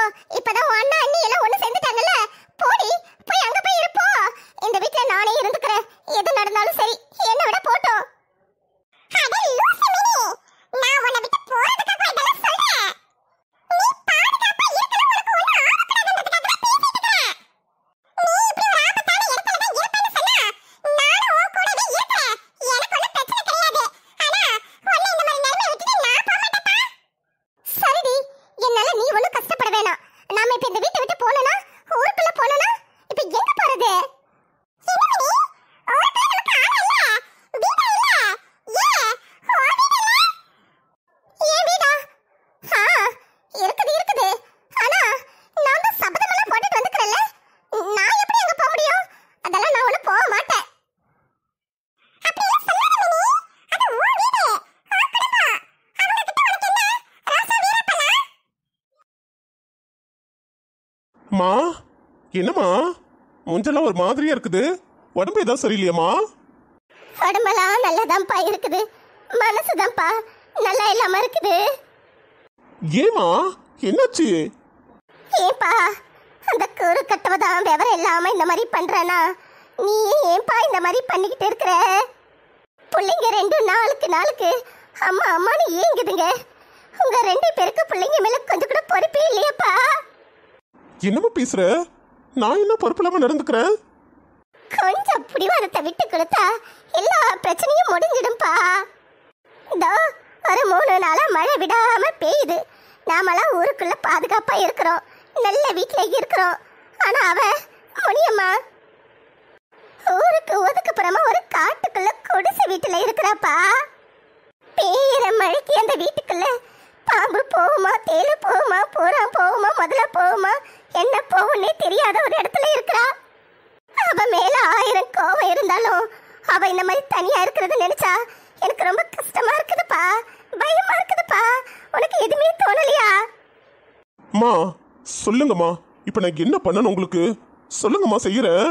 இப்பதான் உன் அண்ணா அண்ணி எல்லாம் ஒண்ணு சேர்ந்துட்டாங்கல்ல போடி போய் அங்க போய் இருப்போ இந்த வீட்ல நானே இருந்துக்கிறேன் எது நடந்தாலும் சரி என்ன விட போட்டோம் அட லூசு மினி நான் உன்னை விட்டு போறதுக்காக இதெல்லாம் சொல்றேன் நீ பாதுகாப்பா இருக்கணும் உனக்கு ஒண்ணு ஆகக்கூடாதுன்றதுக்காக பேசிட்டு நீ இப்படி ஒரு ஆபத்தான இடத்துல தான் இருப்பேன்னு சொன்னா நானும் உன் கூடவே இருக்கிறேன் எனக்கு ஒன்றும் பிரச்சனை கிடையாது ஆனா உன்னை இந்த மாதிரி நிலைமை விட்டுட்டு நான் போக மாட்டேப்பா சரிடி என்னால நீ ஒன்றும் கஷ்டப்பட வேணாம் நாம இப்ப இந்த வீட்டை விட்டு போனோம்னா ஊருக்குள்ள போனோம்னா இப்ப எங்க போறது ஏன் வீடா ஆ இருக்குது இருக்குது ஆனா நான் தான் சபதமெல்லாம் போட்டுட்டு வந்துக்கிறேன்ல நான் எப்படி அங்க போக முடியும் அதெல்லாம் நான் ஒண்ணு போக மாட்டேன் அப்படியெல்லாம் சொல்லாத மினி அது உன் வீடு உன் குடும்பம் அவங்க கிட்ட உனக்கு என்ன ராசா வீரப்பனா மா என்னம்மா முஞ்செல்லாம் ஒரு மாதிரியா இருக்குது உடம்பு ஏதாவது சரியில்லையாம்மா உடம்பெல்லாம் நல்லாதான்ப்பா இருக்குது மனசுதான்ப்பா நல்லா இல்லாம இருக்குது ஏமா என்னாச்சு ஏன்பா அந்த கூறு கட்டவதான் விவரம் இல்லாம இந்த மாதிரி பண்றனா நீ ஏன்பா இந்த மாதிரி பண்ணிக்கிட்டு இருக்கிற பிள்ளைங்க ரெண்டு நாளுக்கு நாளுக்கு அம்மா அம்மான்னு ஏங்குதுங்க உங்க ரெண்டு பேருக்கு பிள்ளைங்க மேல கொஞ்சம் கூட பொறுப்பே இல்லையாப்பா என்னம்மா பேசுற நான் என்ன பொறுப்பில்லாம நடந்துக்கிறேன் கொஞ்சம் பிடிவாதத்தை விட்டு கொடுத்தா எல்லா பிரச்சனையும் முடிஞ்சிடும்பா இதோ ஒரு மூணு நாளா மழை விடாம பெய்யுது நாமெல்லாம் ஊருக்குள்ள பாதுகாப்பா இருக்கிறோம் நல்ல வீட்ல இருக்கிறோம் ஆனா அவ முனியம்மா ஊருக்கு ஒதுக்குப்புறமா ஒரு காட்டுக்குள்ள குடிசை வீட்டுல இருக்கிறாப்பா பெய்யுற மழைக்கு அந்த வீட்டுக்குள்ள பாம்பு போகுமா தேளு போகுமா பூரா போகுமா முதல்ல போகுமா என்ன போகும்னே தெரியாத ஒரு இடத்துல இருக்கிறா அவ மேல ஆயிரம் கோவம் இருந்தாலும் அவ இந்த மாதிரி தனியா இருக்கிறத நினைச்சா எனக்கு ரொம்ப கஷ்டமா இருக்குதுப்பா பயமா இருக்குதுப்பா உனக்கு எதுவுமே தோணலையா அம்மா சொல்லுங்கம்மா இப்போ நான் என்ன பண்ணணும் உங்களுக்கு சொல்லுங்கம்மா செய்யறேன்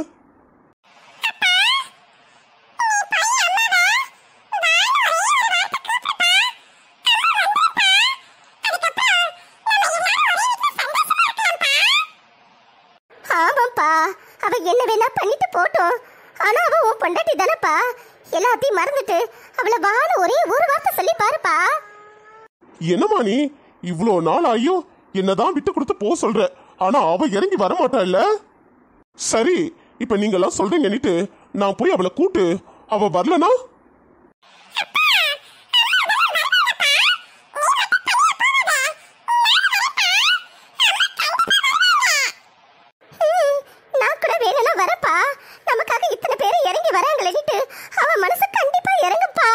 ஆமாப்பா அவ என்ன வேணா பண்ணிட்டு போட்டோம் ஆனா அவ உன் பொண்டாட்டி தானப்பா எல்லாத்தையும் மறந்துட்டு அவளை வாழ ஒரே ஒரு வார்த்தை சொல்லி பாருப்பா என்னம்மா நீ இவ்வளோ நாள் ஆகியும் என்னதான் விட்டு கொடுத்து போக சொல்ற ஆனா அவ இறங்கி வர மாட்டா இல்ல சரி இப்ப நீங்க எல்லாம் சொல்றீங்கன்னுட்டு நான் போய் அவளை கூட்டு அவ வரலனா ஹம், நான் கூட வேணும்னா வரப்பா நமக்காக இத்தனை பேர் இறங்கி வராங்களேன்னுட்டு அவ மனசு கண்டிப்பா இறங்குப்பா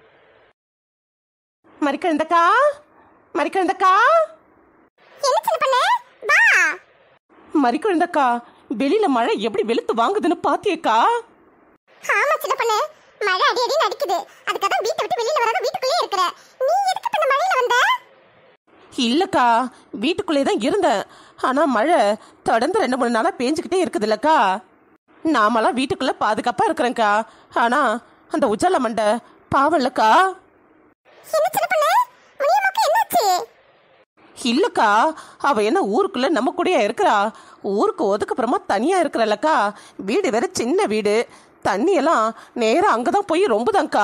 மறிக்கழுந்தக்கா மறிக்கழுந்தக்கா என்ன சின்ன பண்ணே வா மறிக்கழுந்தக்கா வெளியில மழை எப்படி வெளுத்து வாங்குதுன்னு பாத்தியக்கா ஆமா சின்ன பண்ணே மழை அடி அடி நடிக்குது அதுக்காக தான் வீட்டை விட்டு வெளியில வராத வீட்டுக்குள்ளே இருக்கிற நீ எதுக்கு இப்ப இந்த மழையில வந்த இல்லக்கா வீட்டுக்குள்ளே தான் இருந்தேன் ஆனா மழை தொடர்ந்து ரெண்டு மூணு நாளா பேஞ்சுக்கிட்டே இருக்குதுல்லக்கா நாமெல்லாம் வீட்டுக்குள்ள பாதுகாப்பா இருக்கிறேங்க்கா ஆனா அந்த உஜால மண்டை பாவம்லக்கா என்ன சின்ன பண்ணே முனியம்மாக்கு என்னாச்சு இல்லக்கா அவ என்ன ஊருக்குள்ள நம்ம கூடயா இருக்கிறா ஊருக்கு ஒதுக்குப்புறமா தனியா இருக்கிறல்லக்கா வீடு வேற சின்ன வீடு தண்ணி எல்லாம் நேரா அங்கதான் போய் ரொம்புதாங்க்கா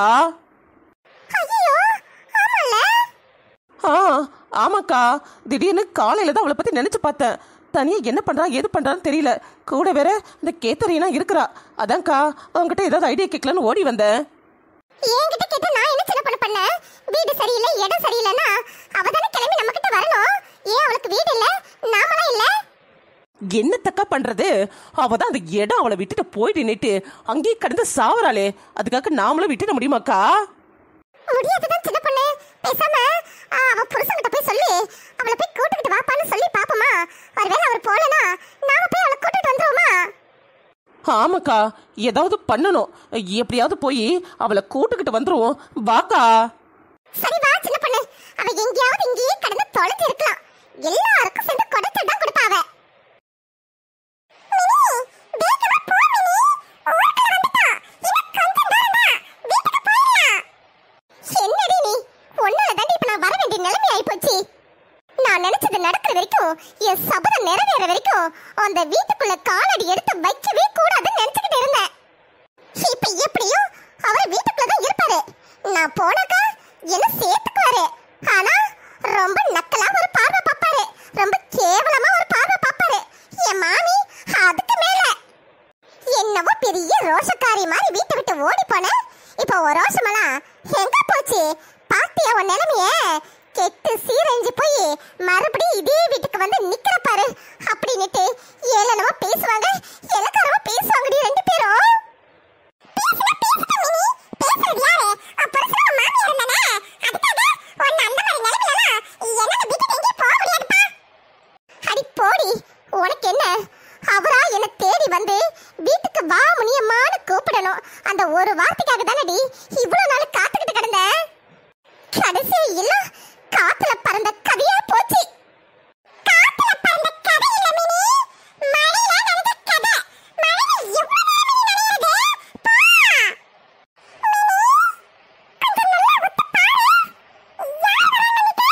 ஐயோ ஆமால ஆ ஆமாக்கா திடீர்னு காலையில தான் அவளை பத்தி நினைச்சு பார்த்தேன் தனியா என்ன பண்றா ஏது பண்றான்னு தெரியல கூட வேற இந்த கேத்தரினா இருக்கிறா அதான்க்கா அவங்ககிட்ட ஏதாவது ஐடியா கேட்கலான்னு ஓடி வந்தேன் என்கிட்ட கேட்டு நான் என்ன சின்ன பண்ண பண்ண வீடு சரியில்லை இடம் சரியில்லைன்னா அவ தானே கிளம்பி நம்ம கிட்ட வரணும் ஏன் அவளுக்கு வீடு இல்ல நாமலாம் இல்ல என்னத்தக்கா பண்றது அவ தான் அந்த இடம் அவளை விட்டுட்டு போயிட்டு நிட்டு அங்கேயே கடந்து சாவறாளே அதுக்காக நாமளும் விட்டுட முடியுமாக்கா முடியாதுதான் சின்ன பொண்ணு பேசாம ஆ, அவ புருஷன்கிட்ட போய் சொல்லி அவளை போய் கூட்டிட்டு வாப்பான்னு சொல்லி பாப்போமா ஒருவேளை அவர் போலனா நாம போய் அவளை கூட்டிட்டு வந்துருவோமா ஆமாக்கா ஏதாவது பண்ணணும் எப்படியாவது போய் அவளை கூட்டுக்கிட்டு வந்துருவோம் வாக்கா சரி வா சின்ன பொண்ணு அவ எங்கேயாவது இங்கேயே கடந்து தொலைஞ்சு இருக்கலாம் எல்லாருக்கும் சேர்ந்து கொடுத்து தான் கொடுப்பா அவ என்னடி நீ உன்னால தாண்டி இப்ப நான் வர வேண்டிய நிலைமை ஆயிப்போச்சு நான் நினைச்சது நடக்கிற வரைக்கும் வரைக்கும் என் சபதம் நிறைவேற வரைக்கும் அந்த வீட்டுக்குள்ள காலடி எடுத்து வைக்கவே கூடாதுன்னு நினைச்சுக்கிட்டு இருந்தேன் இப்ப எப்படியும் அவர் வீட்டுக்குள்ள தான் இருப்பாரு நான் போனாக்கா என்ன சேர்த்துக்குவாரு ஆனா ரொம்ப நக்கலா ஒரு பார்வை பார்ப்பாரு ரொம்ப கேவலமா ஒரு பார்வை பார்ப்பாரு என் மாமி அதுக்கு மேல என்னவோ பெரிய ரோஷக்காரி மாதிரி வீட்டை விட்டு ஓடி போன இப்போ ஒரு ரோஷமெல்லாம் எங்க போச்சு பாத்தியா உன் நிலைமைய கெட்டு சீரழிஞ்சு போய் மறுபடியும் இதே வீட்டுக்கு வந்து நிக்கிற பாரு அப்படின்னுட்டு ஏளனமா பேசுவாங்க இலக்காரமா பேசுவாங்கடி ரெண்டு பேரும் பேசுனா பேசட்டும் மினி. பேசுறது யாரு? அஹ் புருஷன் உன் மாமியார் தானே? அதுக்காக உன்னை அந்த மாதிரி நிலைமையிலலாம் என்னால விட்டுட்டு எங்கேயும் போக முடியாதுப்பா. அடி போடி உனக்கு என்ன அவரா என்ன தேடி வந்து வீட்டுக்கு வா முனியம்மான்னு கூப்பிடணும் அந்த ஒரு வார்த்தைக்காக தானடி இவ்வளவு நாள் காத்துக்கிட்டு கிடந்தேன் கடைசி எல்லாம் காத்துல பறந்த கதையா போச்சு காத்துல பறந்த கதை இல்ல மினி மழையில நடந்த கதை மழையில எவ்வளவு நேரம் மினி நனையுறது பா கொஞ்சம் நல்லா ஒத்து பாரு யார் வராங்கன்னு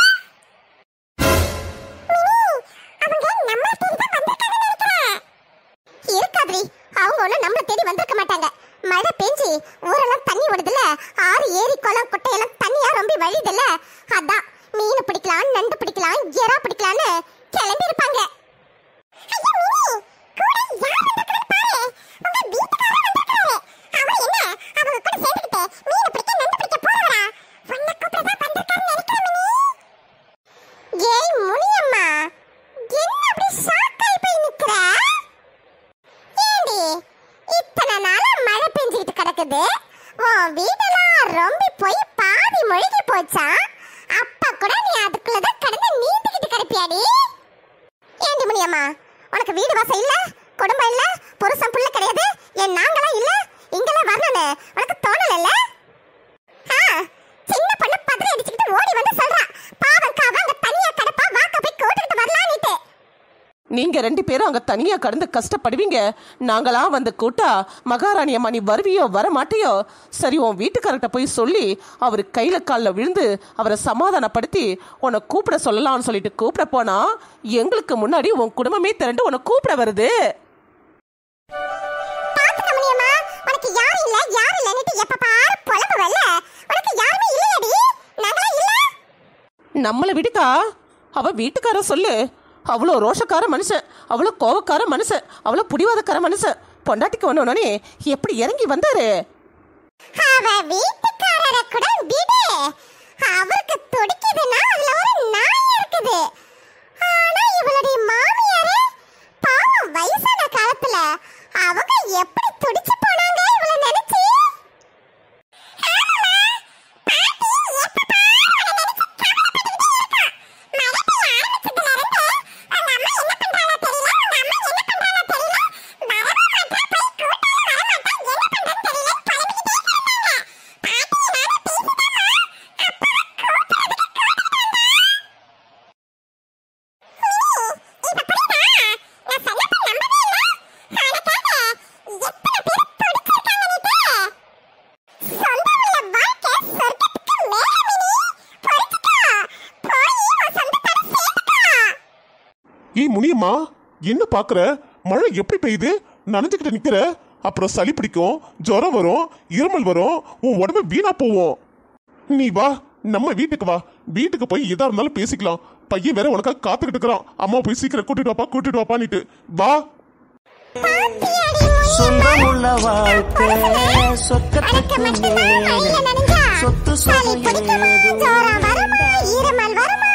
அவங்க நம்ம தேடி தான் வந்திருக்காங்கன்னு நினைக்கிறேன் இருக்காதுரி அவங்க ஒண்ணும் நம்மள தேடி வந்திருக்க மாட்டாங்க மழை பெஞ்சு ஊரெல்லாம் தண்ணி ஓடுதுல ஆறு ஏரி குளம் குட்டையெல்லாம் தண்ணியா ரொம்ப வழியுதுல்ல அதான் மீன் பிடிக்கலாம் நண்டு பிடிக்கலாம் எறா பிடிக்கலாம்னு கிளம்பி இருப்பாங்க ஏய் முனியம்மா என்ன அப்படி ஷாக்காய் போய் நிக்கிற ஏண்டி இத்தனை நாளா மழை பெஞ்சுக்கிட்டு கிடக்குது உன் வீடெல்லாம் ரொம்ப போய் பாதி முழுகி போச்சா அப்ப கூட நீ அதுக்குள்ளதான் கடந்து நீந்திக்கிட்டு கிடப்பியாடி ஏண்டி முனியம்மா உனக்கு வீடு வாசம் இல்ல குடும்பம் இல்ல புருஷன் புள்ள கிடையாது என் நாங்களாம் இல்ல இங்கெல்லாம் வரணும்னு உனக்கு தோணல ஆ சின்ன பொண்ணு பதறி அடிச்சுக்கிட்டு ஓடி வந்து சொல்றா பாவம் காவ அங்க தனியா கடப்பா வாக்க போய் கூட்டிட்டு வரலான்னுட்டு நீங்க ரெண்டு பேரும் அங்க தனியா கடந்து கஷ்டப்படுவீங்க நாங்களா வந்து கூட்டா மகாராணி அம்மா நீ வருவியோ வர மாட்டியோ சரி உன் வீட்டுக்காரர்கிட்ட போய் சொல்லி அவர் கையில காலில் விழுந்து அவரை சமாதானப்படுத்தி உன்னை கூப்பிட சொல்லலாம்னு சொல்லிட்டு கூப்பிட போனா எங்களுக்கு முன்னாடி உன் குடும்பமே திரண்டு உன்னை கூப்பிட வருது பாத்துக்க முடியுமா உனக்கு யாரும் இல்ல யாரும் இல்லன்னுட்டு எப்ப பாரு புலம்புவல்ல உனக்கு யாருமே இல்லையடி நாங்களே இல்ல நம்மளை விடுக்கா அவ வீட்டுக்கார சொல்லு அவ்வளோ ரோஷக்கார மனுஷன் அவ்வளோ கோவக்கார மனுஷன் அவ்வளோ புடிவாதக்கார மனுஷன் பொண்டாட்டிக்கு வந்தோடனே எப்படி இறங்கி வந்தாரு அவ வீட்டுக்காரரை கூட விடு அவருக்கு துடிக்குதுன்னா அதுல ஒரு நாய் இருக்குது ஆனா இவளுடைய மாமியாரு பாவம் வயசான காலத்துல அவங்க எப்படி துடிச்சு போனாங்க இவள நினைச்சு ஏய் முனியம்மா என்ன பாக்குற மழை எப்படி பெய்யுது நனைஞ்சுக்கிட்டு நிக்கிற அப்புறம் சளி பிடிக்கும் ஜுரம் வரும் இருமல் வரும் உன் உடம்பு வீணா போவோம் நீ வா நம்ம வீட்டுக்கு வா வீட்டுக்கு போய் எதா இருந்தாலும் பேசிக்கலாம் பையன் வேற உனக்காக காத்துக்கிட்டு இருக்கிறான் அம்மா போய் சீக்கிரம் கூட்டிட்டு வாப்பா கூட்டிட்டு வாப்பான்னுட்டு வா சொந்தமுள்ள வாழ்க்கை சொர்க்கத்துக்கு மேலே சொத்து சொகம் ஏதும் வருமா